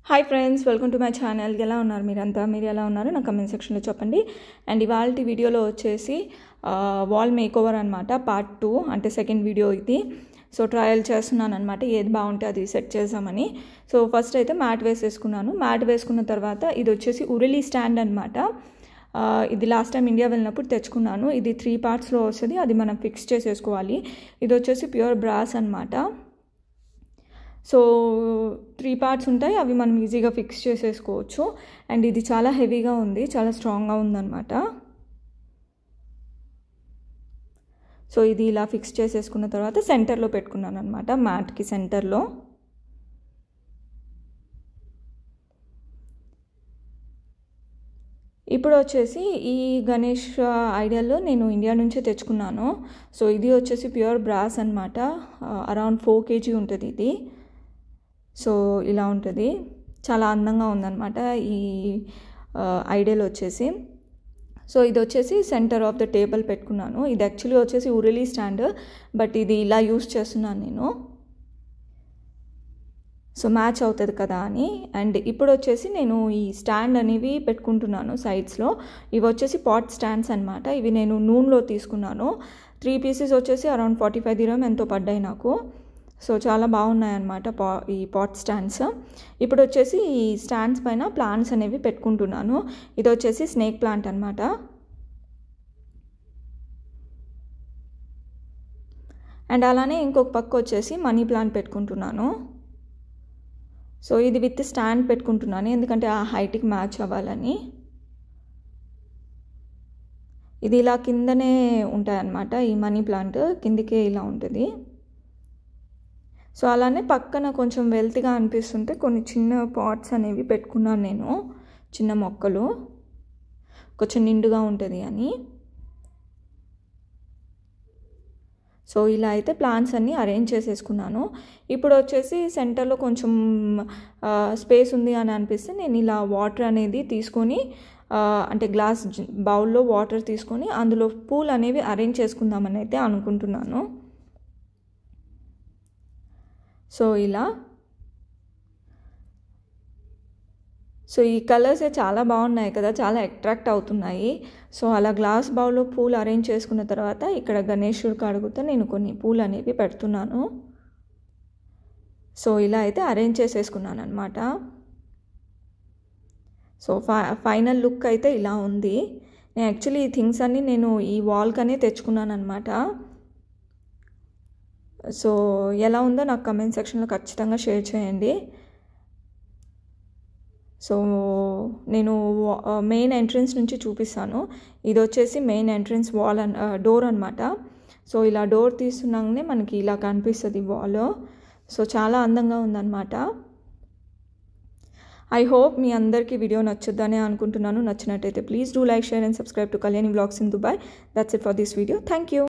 hi friends welcome to my channel ఎలా ఉన్నారు మీరంతా మీరు ఎలా ఉన్నారు నా కమెంట్ సెక్షన్లో చెప్పండి అండ్ ఇవాళ వీడియోలో వచ్చేసి వాల్ మేక్ ఓవర్ అనమాట పార్ట్ టూ అంటే సెకండ్ వీడియో ఇది సో ట్రయల్ చేస్తున్నాను అనమాట ఏది బాగుంటే అది సెట్ చేద్దామని సో ఫస్ట్ అయితే మ్యాట్ వేసేసుకున్నాను మ్యాట్ వేసుకున్న తర్వాత ఇది వచ్చేసి ఉరిలీ స్టాండ్ అనమాట ఇది లాస్ట్ టైం ఇండియా వెళ్ళినప్పుడు తెచ్చుకున్నాను ఇది త్రీ పార్ట్స్లో వస్తుంది అది మనం ఫిక్స్ చేసేసుకోవాలి ఇది వచ్చేసి ప్యూర్ బ్రాస్ అనమాట సో త్రీ పార్ట్స్ ఉంటాయి అవి మనం ఈజీగా ఫిక్స్ చేసేసుకోవచ్చు అండ్ ఇది చాలా హెవీగా ఉంది చాలా స్ట్రాంగ్గా ఉందన్నమాట సో ఇది ఇలా ఫిక్స్ చేసేసుకున్న తర్వాత సెంటర్లో పెట్టుకున్నాను అనమాట మ్యాట్కి సెంటర్లో ఇప్పుడు వచ్చేసి ఈ గణేష్ ఐడియాలో నేను ఇండియా నుంచే తెచ్చుకున్నాను సో ఇది వచ్చేసి ప్యూర్ బ్రాస్ అనమాట అరౌండ్ ఫోర్ కేజీ ఉంటుంది ఇది సో ఇలా ఉంటుంది చాలా అందంగా ఉందన్నమాట ఈ ఐడియల్ వచ్చేసి సో ఇది వచ్చేసి సెంటర్ ఆఫ్ ద టేబుల్ పెట్టుకున్నాను ఇది యాక్చువల్లీ వచ్చేసి ఉరిలీ స్టాండ్ బట్ ఇది ఇలా యూస్ చేస్తున్నాను నేను సో మ్యాచ్ అవుతుంది కదా అని అండ్ ఇప్పుడు వచ్చేసి నేను ఈ స్టాండ్ అనేవి పెట్టుకుంటున్నాను సైడ్స్లో ఇవి వచ్చేసి పాట్ స్టాండ్స్ అనమాట ఇవి నేను నూనెలో తీసుకున్నాను త్రీ పీసెస్ వచ్చేసి అరౌండ్ ఫార్టీ ఫైవ్ దిరం ఎంతో పడ్డాయి నాకు సో చాలా బాగున్నాయన్నమాట పా ఈ పాట్ స్టాండ్స్ ఇప్పుడు వచ్చేసి ఈ స్టాండ్స్ పైన ప్లాంట్స్ అనేవి పెట్టుకుంటున్నాను ఇది వచ్చేసి స్నేక్ ప్లాంట్ అనమాట అండ్ అలానే ఇంకొక పక్క వచ్చేసి మనీ ప్లాంట్ పెట్టుకుంటున్నాను సో ఇది విత్ స్టాండ్ పెట్టుకుంటున్నాను ఎందుకంటే ఆ హైట్కి మ్యాచ్ అవ్వాలని ఇది ఇలా కిందనే ఉంటాయన్నమాట ఈ మనీ ప్లాంట్ కిందికే ఇలా ఉంటుంది సో అలానే పక్కన కొంచెం వెల్త్గా అనిపిస్తుంటే కొన్ని చిన్న పాట్స్ అనేవి పెట్టుకున్నాను నేను చిన్న మొక్కలు కొంచెం నిండుగా ఉంటుంది అని సో ఇలా అయితే ప్లాంట్స్ అన్నీ అరేంజ్ చేసేసుకున్నాను ఇప్పుడు వచ్చేసి సెంటర్లో కొంచెం స్పేస్ ఉంది అని అనిపిస్తే నేను ఇలా వాటర్ అనేది తీసుకొని అంటే గ్లాస్ బౌల్లో వాటర్ తీసుకొని అందులో పూలు అనేవి అరేంజ్ చేసుకుందామని అయితే అనుకుంటున్నాను సో ఇలా సో ఈ కలర్స్ చాలా బాగున్నాయి కదా చాలా అట్రాక్ట్ అవుతున్నాయి సో అలా గ్లాస్ బౌల్లో పూలు అరేంజ్ చేసుకున్న తర్వాత ఇక్కడ గణేశుడికి అడుగుతూ నేను కొన్ని పూలు అనేవి పెడుతున్నాను సో ఇలా అయితే అరేంజ్ చేసేసుకున్నాను అనమాట సో ఫై ఫైనల్ లుక్ అయితే ఇలా ఉంది నేను యాక్చువల్లీ ఈ థింగ్స్ అన్నీ నేను ఈ వాల్కనే తెచ్చుకున్నాను అనమాట సో ఎలా ఉందో నాకు కమెంట్ సెక్షన్లో ఖచ్చితంగా షేర్ చేయండి సో నేను మెయిన్ ఎంట్రన్స్ నుంచి చూపిస్తాను ఇది వచ్చేసి main entrance wall and door అనమాట సో ఇలా డోర్ తీస్తున్నాగానే మనకి ఇలా కనిపిస్తుంది వాల్ సో చాలా అందంగా ఉందన్నమాట ఐ హోప్ మీ అందరికీ వీడియో నచ్చుద్దనే అనుకుంటున్నాను నచ్చినట్టయితే please do like share and subscribe to Kalyani vlogs in Dubai that's it for this video thank you